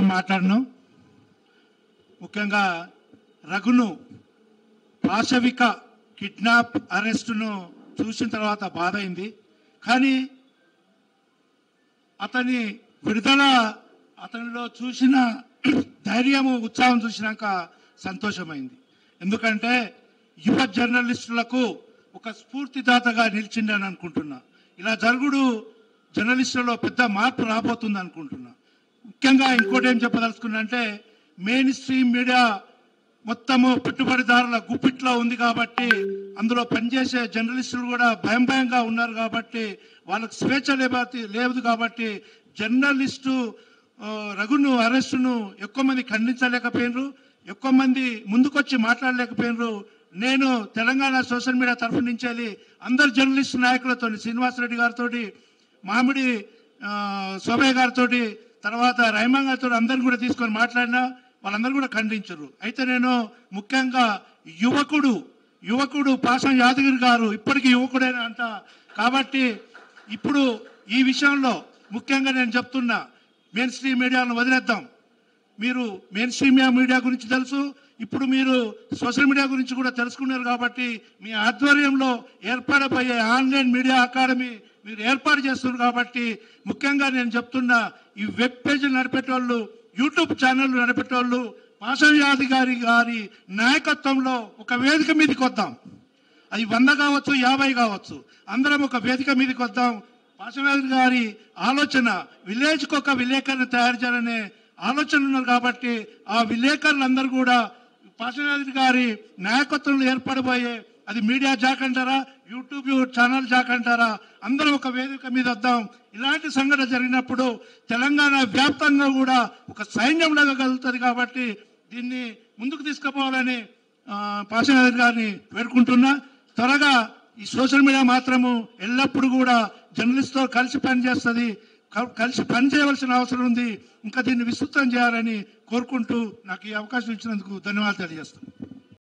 మాట్లాడను ముఖ్యంగా రఘును పాశవిక కిడ్నాప్ అరెస్టును చూసిన తర్వాత బాధ అయింది కానీ అతని విడుదల అతనిలో చూసిన ధైర్యము ఉత్సాహం చూసినాక సంతోషమైంది ఎందుకంటే యువ జర్నలిస్టులకు ఒక స్ఫూర్తిదాతగా నిలిచిందని అనుకుంటున్నా ఇలా జరుగుడు జర్నలిస్టులలో పెద్ద మార్పు రాబోతుంది అనుకుంటున్నా ముఖ్యంగా ఇంకోటి ఏం చెప్పదలుచుకున్నా అంటే మెయిన్ స్ట్రీమ్ మీడియా మొత్తము పెట్టుబడిదారుల గుప్పిట్లో ఉంది కాబట్టి అందులో పనిచేసే జర్నలిస్టులు కూడా భయం భయంగా ఉన్నారు కాబట్టి వాళ్ళకి స్వేచ్ఛ లేబతి లేదు కాబట్టి జర్నలిస్టు ఆ, రఘును అరెస్టును ఎక్కువ మంది ఖండించలేకపోయినరు ఎక్కువ మంది ముందుకొచ్చి మాట్లాడలేకపోయినరు నేను తెలంగాణ సోషల్ మీడియా తరఫు నుంచి వెళ్ళి అందరు జర్నలిస్ట్ నాయకులతో శ్రీనివాసరెడ్డి గారితో మామిడి ఆ, శోభయ్య గారితో తర్వాత రహమాన్ గారితో అందరిని కూడా తీసుకొని మాట్లాడినా వాళ్ళందరూ కూడా ఖండించరు అయితే నేను ముఖ్యంగా యువకుడు యువకుడు పాసం యాదగిరి గారు ఇప్పటికీ యువకుడేనా అంట కాబట్టి ఇప్పుడు ఈ విషయంలో ముఖ్యంగా నేను చెప్తున్నా మెయిన్ స్ట్రీమ్ మీడియాను వదిలేద్దాం మీరు మెయిన్ స్ట్రీమ్ మీడియా గురించి తెలుసు ఇప్పుడు మీరు సోషల్ మీడియా గురించి కూడా తెలుసుకున్నారు కాబట్టి మీ ఆధ్వర్యంలో ఏర్పడబోయే ఆన్లైన్ మీడియా అకాడమీ మీరు ఏర్పాటు చేస్తున్నారు కాబట్టి ముఖ్యంగా నేను చెప్తున్నా ఈ వెబ్ పేజీలు నడిపేటోళ్ళు యూట్యూబ్ ఛానల్ నడిపేటోళ్ళు పాశవ్యాధి గారి గారి నాయకత్వంలో ఒక వేదిక మీదకి వద్దాం అది వంద కావచ్చు యాభై కావచ్చు అందరం ఒక వేదిక మీదకి వద్దాం పాశవ్యాధి గారి ఆలోచన విలేజ్కి ఒక విలేకరుని తయారు చేయాలనే ఆలోచన ఉన్నారు కాబట్టి ఆ విలేకరులందరూ కూడా పాశవ్యాధి గారి నాయకత్వంలో ఏర్పడబోయే అది మీడియా జాక్ అంటారా యూట్యూబ్ ఛానల్ జాక్ అంటారా అందరం ఒక వేదిక మీద వద్దాం ఇలాంటి సంఘటన జరిగినప్పుడు తెలంగాణ వ్యాప్తంగా కూడా ఒక సైన్యం లాగా కలుగుతుంది కాబట్టి దీన్ని ముందుకు తీసుకుపోవాలని పాశనాథ్ గారిని వేడుకుంటున్నా త్వరగా ఈ సోషల్ మీడియా మాత్రము ఎల్లప్పుడూ కూడా జర్నలిస్ట్తో కలిసి పనిచేస్తుంది క- కలిసి పని చేయవలసిన అవసరం ఉంది ఇంకా దీన్ని విస్తృతం చేయాలని కోరుకుంటూ నాకు ఈ అవకాశం ఇచ్చినందుకు ధన్యవాదాలు తెలియజేస్తాను